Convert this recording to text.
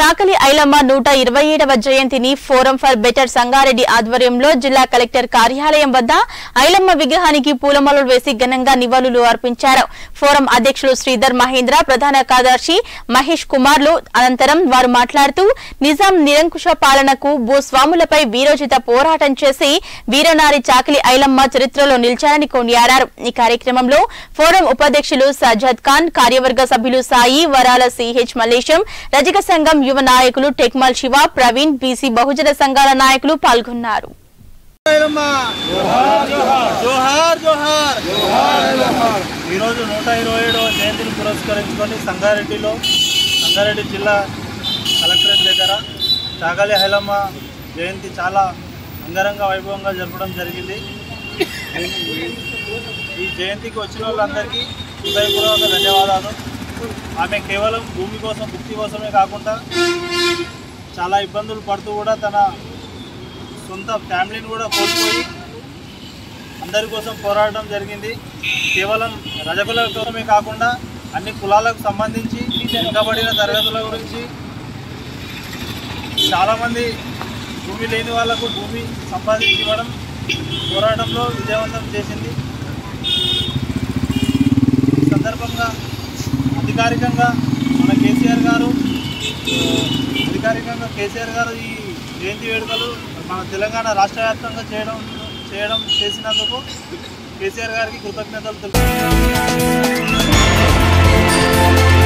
చాకలి ఐలమ్మ నూట ఇరవై ఏడవ జయంతిని ఫోరం ఫర్ బెటర్ సంగారెడ్డి ఆధ్వర్యంలో జిల్లా కలెక్టర్ కార్యాలయం వద్ద ఐలమ్మ విగ్రహానికి పూలమాలలు వేసి ఘనంగా నివాళులు అర్పించారు ఫోరం అధ్యక్షులు శ్రీధర్ మహేంద్ర ప్రధాన కార్యదర్శి మహేష్ కుమార్లు అనంతరం వారు మాట్లాడుతూ నిజాం నిరంకుశ పాలనకు భూస్వాములపై వీరోచిత పోరాటం చేసి వీరనారి చాకలి ఐలమ్మ చరిత్రలో నిలిచారని కొనియాడారు ఈ కార్యక్రమంలో ఫోరం ఉపాధ్యక్షులు సజ్జద్ ఖాన్ కార్యవర్గ సభ్యులు సాయి వరాల సిహెచ్ మల్లేశం రజక సంఘం యువ నాయకులు టెక్మల్ శివ ప్రవీణ్ బీసీ బహుజన సంఘాల నాయకులు పాల్గొన్నారు జోహార్ జోహార్ ఈరోజు నూట ఇరవై ఏడవ జయంతిని పురస్కరించుకొని సంగారెడ్డిలో సంగారెడ్డి జిల్లా కలెక్టరేట్ దగ్గర చాగలి హైలమ్మ జయంతి చాలా అంగరంగ వైభవంగా జరపడం జరిగింది ఈ జయంతికి వచ్చిన వాళ్ళందరికీ హృదయపూర్వక ధన్యవాదాలు ఆమె కేవలం భూమి కోసం భుక్తి కోసమే కాకుండా చాలా ఇబ్బందులు పడుతూ కూడా తన సొంత ఫ్యామిలీని కూడా కోల్పోయి అందరి కోసం పోరాడడం జరిగింది కేవలం రజకుల కోసమే కాకుండా అన్ని కులాలకు సంబంధించి వెనుకబడిన తరగతుల గురించి చాలామంది భూమి లేని వాళ్ళకు భూమి సంపాదించి ఇవ్వడం పోరాటంలో విజయవంతం చేసింది ఈ సందర్భంగా అధికారికంగా మన కేసీఆర్ గారు ఆ, అధికారికంగా కేసీఆర్ గారు ఈ జయంతి వేడుకలు మన తెలంగాణ రాష్ట్ర వ్యాప్తంగా చేయడం చేయడం చేసినందుకు కేసీఆర్ గారికి కృతజ్ఞతలు తెలుపుతున్నాను